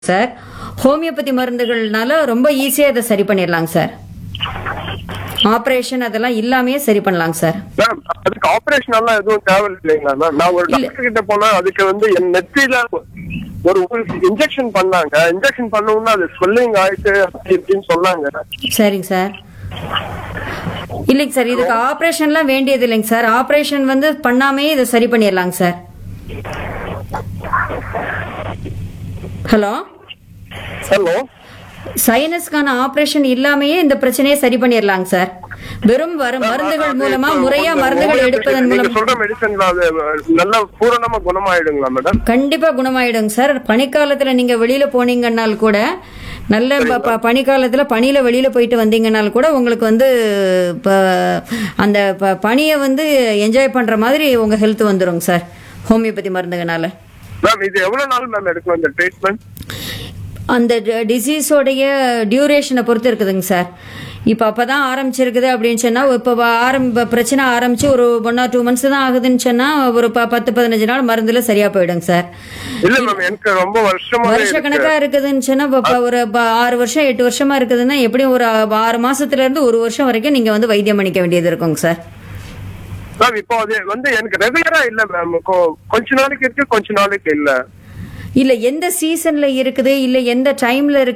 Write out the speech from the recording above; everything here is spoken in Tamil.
சார் ஹோமியோபதி மருந்துகள்னால ரொம்ப ஈஸியா இதை சரி பண்ணிடலாங்க சார் ஆபரேஷன் அதெல்லாம் இல்லாமயே சரி பண்ணலாங்க சார் மேம் அதுக்கு ஆபரேஷன் எல்லாம் எதுவும் தேவை இல்லைங்களா மேம் நான் ஒரு இல்ல. டாக்டர் கிட்ட போனா அதுக்கு வந்து என் நெத்தியில ஒரு இன்ஜெக்ஷன் பண்ணாங்க இன்ஜெக்ஷன் பண்ணவுன்னா அது ஸ்வெல்லிங் ஆயிட்டு அப்படி இப்படின்னு சொன்னாங்க சரிங்க சார் இல்லைங்க சார் இதுக்கு ஆபரேஷன்லாம் வேண்டியது இல்லைங்க சார் ஆபரேஷன் வந்து பண்ணாமே இதை சரி பண்ணிடலாங்க சார் ஹலோ ஹலோ சைனஸ்க்கான ஆபரேஷன் இல்லாமயே இந்த பிரச்சனையை சரி பண்ணிடலாங்க சார் வெறும் வர மருந்துகள் மூலமா முறையா மருந்துகள் எடுப்பதன் நீங்க மூலம் சொல்ற மெடிசன்ல அது நல்லா பூரணமா குணமாயிடுங்களா மேடம் கண்டிப்பா குணமாயிடுங்க சார் பனிக்காலத்துல நீங்க வெளியில போனீங்கன்னால் கூட நல்ல ப- ப- பனிக்காலத்துல பனியில வெளியில போயிட்டு வந்தீங்கன்னால் கூட உங்களுக்கு வந்து ப- அந்த ப- பனியை வந்து என்ஜாய் பண்ற மாதிரி உங்க ஹெல்த் வந்துருங்க சார் ஹோமியோபதி மருந்துகனால மேம் இது எவ்வளவு நாள் மேம் எடுக்கும் இந்த ட்ரீட்மெண்ட் அந்த டிசீஸோடைய டியூரேஷனை பொறுத்து இருக்குதுங்க சார் இப்போ அப்பதான் ஆரம்பிச்சிருக்குது அப்படின்னு சொன்னா இப்போ ஆரம்ப பிரச்சனை ஆரம்பிச்சு ஒரு ஒன் ஆர் டூ மந்த்ஸ் தான் ஆகுதுன்னு சொன்னா ஒரு ப- பத்து பதினஞ்சு நாள் மருந்துல சரியா போயிடுங்க சார் இல்ல மேம் எனக்கு ரொம்ப வருஷமா வருஷ கணக்கா இருக்குதுன்னு சொன்னா இப்ப- இப்ப ஒரு ப- ஆறு வருஷம் எட்டு வருஷமா இருக்குதுன்னா எப்படியும் ஒரு ஆறு மாசத்துல இருந்து ஒரு வருஷம் வரைக்கும் நீங்க வந்து வைத்தியம் பண்ணிக்க வேண்டியது இருக்குங்க சார் மேம் இப்போ அது வந்து எனக்கு ரெகுலரா இல்ல மேம் கொஞ்ச நாளைக்கு இருக்கு கொஞ்ச நாளைக்கு இல்ல இல்ல எந்த சீசன்ல இருக்குது இல்ல எந்த டைம்ல இருக்கு